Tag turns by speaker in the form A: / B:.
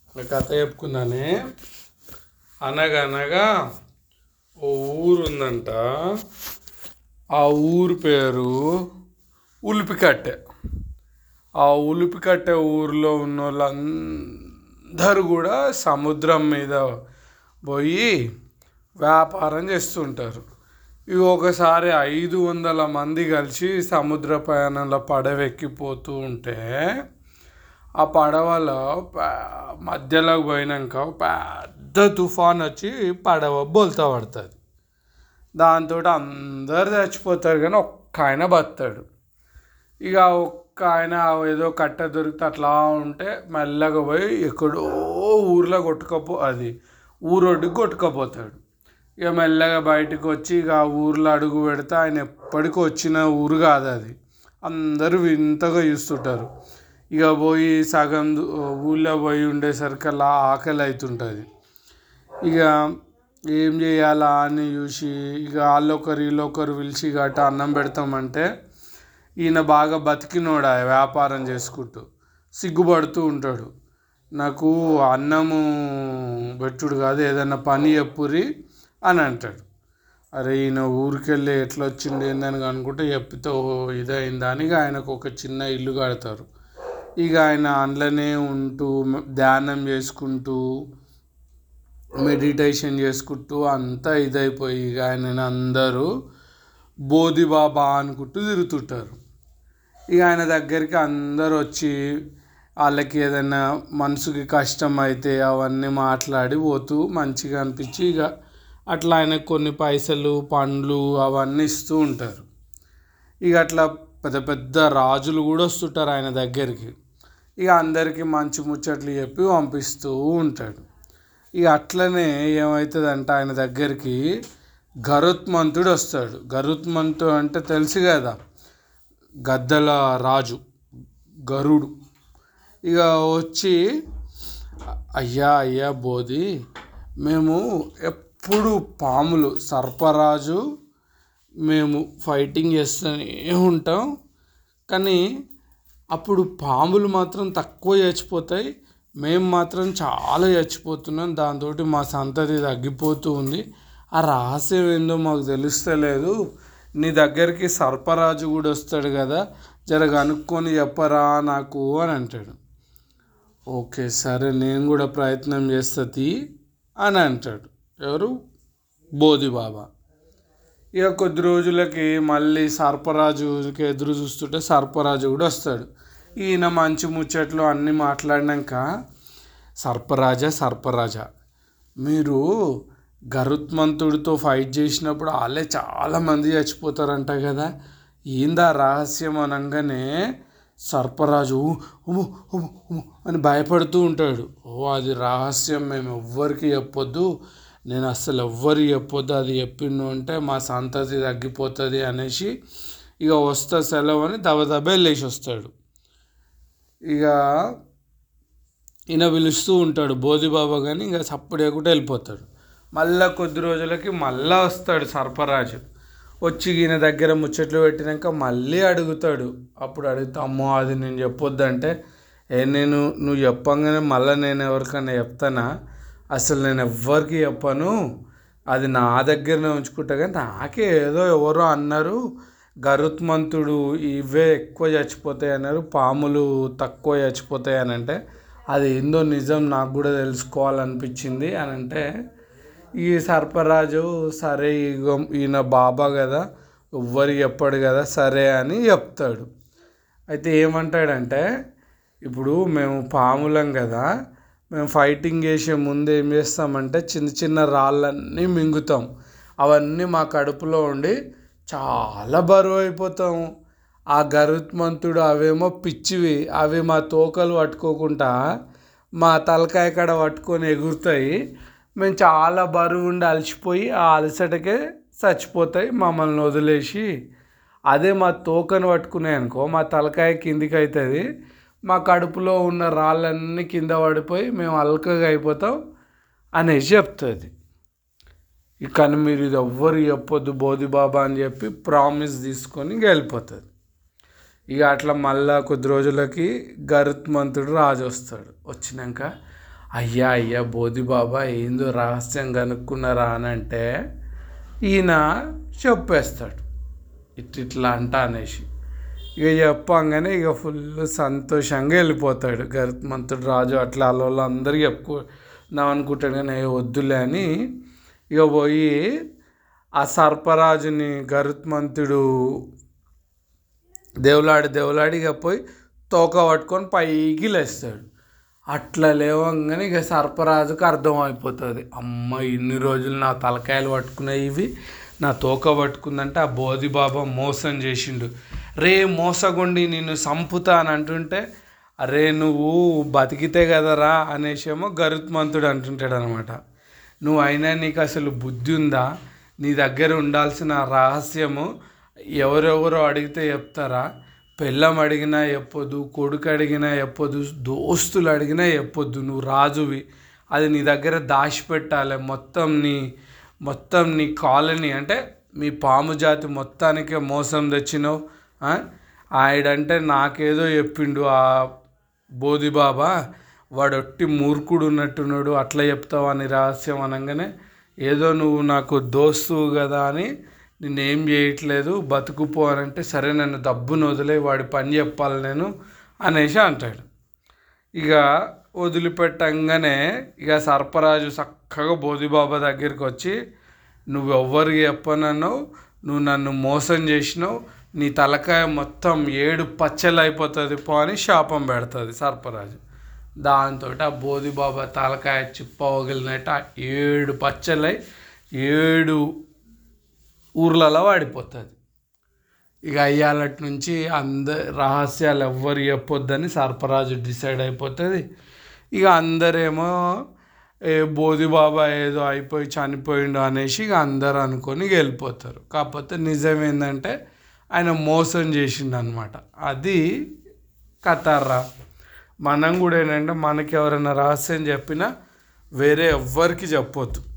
A: ఒక కథ చెప్పుకుందానే అనగనగా ఓ ఊరు ఉందంట ఆ ఊరు పేరు ఉలిపికట్టె ఆ ఉలిపికట్టె ఊరిలో ఉన్న వాళ్ళందరూ కూడా సముద్రం మీద పోయి వ్యాపారం చేస్తుంటారు ఇవి ఒకసారి ఐదు వందల మంది కలిసి సముద్ర ప్రయాణంలో పడవ ఎక్కిపోతూ ఉంటే ఆ పడవలో ప- మధ్యలోకి పోయినాక ఒక పెద్ద తుఫాన్ వచ్చి పడవ బోల్తా పడుతుంది దాంతో అందరు చచ్చిపోతారు కానీ ఒక్క ఆయన బతాడు ఇక ఒక్క ఆయన ఏదో కట్ట దొరికితే అట్లా ఉంటే మెల్లగా పోయి ఎక్కడో ఊర్లో కొట్టుకపో అది ఊరొడ్డుకి కొట్టుకపోతాడు ఇక మెల్లగా బయటకు వచ్చి ఇక ఆ ఊర్లో అడుగు పెడితే ఆయన ఎప్పటికీ వచ్చిన ఊరు కాదు అది అందరూ వింతగా చూస్తుంటారు ఇక పోయి సగం దు- ఊళ్ళో పోయి ఉండేసరికి అలా ఆకలి అవుతుంటుంది ఇక ఏం చేయాలా అని చూసి ఇక వాళ్ళొకరు వీళ్ళొకరు పిలిచి గట్ట అన్నం పెడతామంటే ఈయన బాగా బతికినోడా వ్యాపారం చేసుకుంటూ సిగ్గుపడుతూ ఉంటాడు నాకు అన్నము పెట్టుడు కాదు ఏదైనా పని చెప్పురి అని అంటాడు అరే ఈయన ఊరికెళ్ళి ఎట్లా వచ్చింది ఏందని అనుకుంటే చెప్తే ఓ ఇదైందా అని ఇక ఆయనకు ఒక చిన్న ఇల్లు కడతారు ఇక ఆయన అందులోనే ఉంటూ ధ్యానం చేసుకుంటూ మెడిటేషన్ చేసుకుంటూ అంతా ఇదైపోయి ఇక ఆయనని అందరూ బోధి బాబా అనుకుంటూ తిరుగుతుంటారు ఇక ఆయన దగ్గరికి అందరు వచ్చి వాళ్ళకి ఏదైనా మనసుకి కష్టం అయితే అవన్నీ మాట్లాడి పోతూ మంచిగా అనిపించి ఇక అట్లా ఆయనకు కొన్ని పైసలు పండ్లు అవన్నీ ఇస్తూ ఉంటారు ఇక అట్లా పెద్ద పెద్ద రాజులు కూడా వస్తుంటారు ఆయన దగ్గరికి ఇక అందరికీ మంచి ముచ్చట్లు చెప్పి పంపిస్తూ ఉంటాడు ఇక అట్లనే ఏమవుతుందంటే ఆయన దగ్గరికి గరుత్మంతుడు వస్తాడు గరుత్మంతుడు అంటే తెలుసు కదా గద్దల రాజు గరుడు ఇక వచ్చి అయ్యా అయ్యా బోధి మేము ఎప్పుడు పాములు సర్పరాజు మేము ఫైటింగ్ చేస్తూనే ఉంటాం కానీ అప్పుడు పాములు మాత్రం తక్కువ చచ్చిపోతాయి మేము మాత్రం చాలా చచ్చిపోతున్నాం దాంతో మా సంతతి తగ్గిపోతూ ఉంది ఆ రహస్యం ఏందో మాకు తెలుస్తలేదు నీ దగ్గరికి సర్పరాజు కూడా వస్తాడు కదా జర కనుక్కొని చెప్పరా నాకు అని అంటాడు ఓకే సరే నేను కూడా ప్రయత్నం చేస్తా తీ అని అంటాడు ఎవరు బోధి బాబా ఇక కొద్ది రోజులకి మళ్ళీ సర్పరాజుకి ఎదురు చూస్తుంటే సర్పరాజు కూడా వస్తాడు ఈయన మంచి ముచ్చట్లు అన్నీ మాట్లాడినాక సర్పరాజా సర్పరాజా మీరు గరుత్మంతుడితో ఫైట్ చేసినప్పుడు వాళ్ళే చాలామంది చచ్చిపోతారంట కదా ఏందా రహస్యం అనగానే సర్పరాజు ఉమ్ము ఉమ్ము ఉమ్ము అని భయపడుతూ ఉంటాడు ఓ అది రహస్యం మేము ఎవ్వరికి చెప్పొద్దు నేను అస్సలు ఎవ్వరికి చెప్పొద్దు అది చెప్పిండు అంటే మా సంతతి తగ్గిపోతుంది అనేసి ఇక వస్తా సెలవు అని దబ దబ వెళ్ళేసి వస్తాడు ఇక ఈయన పిలుస్తూ ఉంటాడు బోధిబాబా కానీ ఇంకా సప్పుడేకుంటే వెళ్ళిపోతాడు మళ్ళా కొద్ది రోజులకి మళ్ళా వస్తాడు సర్పరాజు వచ్చి ఈయన దగ్గర ముచ్చట్లు పెట్టినాక మళ్ళీ అడుగుతాడు అప్పుడు అడుగుతా అమ్మో అది నేను చెప్పొద్దంటే ఏ నేను నువ్వు చెప్పంగానే మళ్ళీ నేను ఎవరికైనా చెప్తానా అసలు నేను ఎవ్వరికి చెప్పను అది నా దగ్గరనే ఉంచుకుంటా కానీ నాకే ఏదో ఎవరో అన్నారు గరుత్మంతుడు ఇవే ఎక్కువ చచ్చిపోతాయి అన్నారు పాములు తక్కువ చచ్చిపోతాయి అని అంటే అది ఏందో నిజం నాకు కూడా తెలుసుకోవాలనిపించింది అని అంటే ఈ సర్పరాజు సరే ఇగో ఈయన బాబా కదా ఎవ్వరు చెప్పాడు కదా సరే అని చెప్తాడు అయితే ఏమంటాడంటే ఇప్పుడు మేము పాములం కదా మేము ఫైటింగ్ చేసే ముందు ఏం చేస్తామంటే చిన్న చిన్న రాళ్ళన్నీ మింగుతాం అవన్నీ మా కడుపులో ఉండి చాలా బరువు అయిపోతాము ఆ గరుత్మంతుడు అవేమో పిచ్చివి అవి మా తోకలు పట్టుకోకుండా మా తలకాయ కాడ పట్టుకొని ఎగురుతాయి మేము చాలా బరువు ఉండి అలసిపోయి ఆ అలసటకే చచ్చిపోతాయి మమ్మల్ని వదిలేసి అదే మా తోకను పట్టుకున్నాయి అనుకో మా తలకాయ కిందికి అవుతుంది మా కడుపులో ఉన్న రాళ్ళన్నీ కింద పడిపోయి మేము అల్కగా అయిపోతాం అనేసి చెప్తుంది కానీ మీరు ఇది ఎవ్వరు చెప్పొద్దు బోధి బాబా అని చెప్పి ప్రామిస్ తీసుకొని ఇంక వెళ్ళిపోతుంది ఇక అట్లా మళ్ళా కొద్ది రోజులకి గరుత్మంతుడు రాజు వస్తాడు వచ్చినాక అయ్యా అయ్యా బోధి బాబా ఏందో రహస్యం కనుక్కున్నారా అని అంటే ఈయన చెప్పేస్తాడు ఇట్ ఇట్లా అంట అనేసి ఇక చెప్పంగానే ఇక ఫుల్ సంతోషంగా వెళ్ళిపోతాడు గరుత్మంతుడు రాజు అట్లా వాళ్ళు అందరికీ చెప్పుకున్నాం అనుకుంటాడు కానీ "ఏ వద్దులే అని ఇక పోయి ఆ సర్పరాజుని గరుత్మంతుడు దేవులాడి దేవులాడి ఇక పోయి తోక పట్టుకొని పైకి లేస్తాడు అట్లా లేవంగానే ఇక సర్పరాజుకు అర్థమైపోతుంది అమ్మ ఇన్ని రోజులు నా తలకాయలు పట్టుకున్నాయి ఇవి నా తోక పట్టుకుందంటే ఆ బోధి బాబా మోసం చేసిండు రే మోసగుండి నిన్ను సంపుతా అని అంటుంటే అరే నువ్వు బతికితే కదరా అనేసేమో గరుత్మంతుడు అంటుంటాడు అనమాట నువ్వు అయినా నీకు అసలు బుద్ధి ఉందా నీ దగ్గర ఉండాల్సిన రహస్యము ఎవరెవరో అడిగితే చెప్తారా పెళ్ళం అడిగినా చెప్పొద్దు కొడుకు అడిగినా చెప్పొద్దు దోస్తులు అడిగినా చెప్పొద్దు నువ్వు రాజువి అది నీ దగ్గర దాచిపెట్టాలి మొత్తం నీ మొత్తం నీ కాలనీ అంటే మీ పాము జాతి మొత్తానికే మోసం తెచ్చినావు ఆ? ఆవిడంటే నాకేదో చెప్పిండు ఆ బోధి బాబా వాడు ఒట్టి మూర్ఖుడు ఉన్నట్టున్నాడు అట్లా చెప్తావు అని రహస్యం అనగానే ఏదో నువ్వు నాకు దోస్తువు కదా అని నిన్నేం చేయట్లేదు బతుకుపో అని అంటే సరే నన్ను దబ్బును వదిలే వాడి పని చెప్పాలి నేను అనేసి అంటాడు ఇక వదిలిపెట్టంగానే ఇక సర్పరాజు చక్కగా బోధిబాబా దగ్గరికి వచ్చి నువ్వు ఎవ్వరికి చెప్పనన్నావు నువ్వు నన్ను మోసం చేసినావు నీ తలకాయ మొత్తం ఏడు పచ్చలు అయిపోతుంది పో అని శాపం పెడుతుంది సర్పరాజు దాంతో ఆ బోధిబాబా తలకాయ చిప్ప వగిలినట్టు ఆ ఏడు పచ్చలై ఏడు ఊర్లలో వాడిపోతుంది ఇక అయ్యాలటి నుంచి అంద రహస్యాలు ఎవ్వరు చెప్పొద్దని సర్పరాజు డిసైడ్ అయిపోతుంది ఇక అందరేమో ఏ బోధి బాబా ఏదో అయిపోయి చనిపోయిండు అనేసి ఇక అందరు అనుకొని ఇక వెళ్ళిపోతారు కాకపోతే నిజం ఏంటంటే ఆయన మోసం చేసిండు అనమాట అది కథర్రా మనం కూడా ఏంటంటే మనకి ఎవరైనా రహస్యం చెప్పినా వేరే ఎవ్వరికి చెప్పొద్దు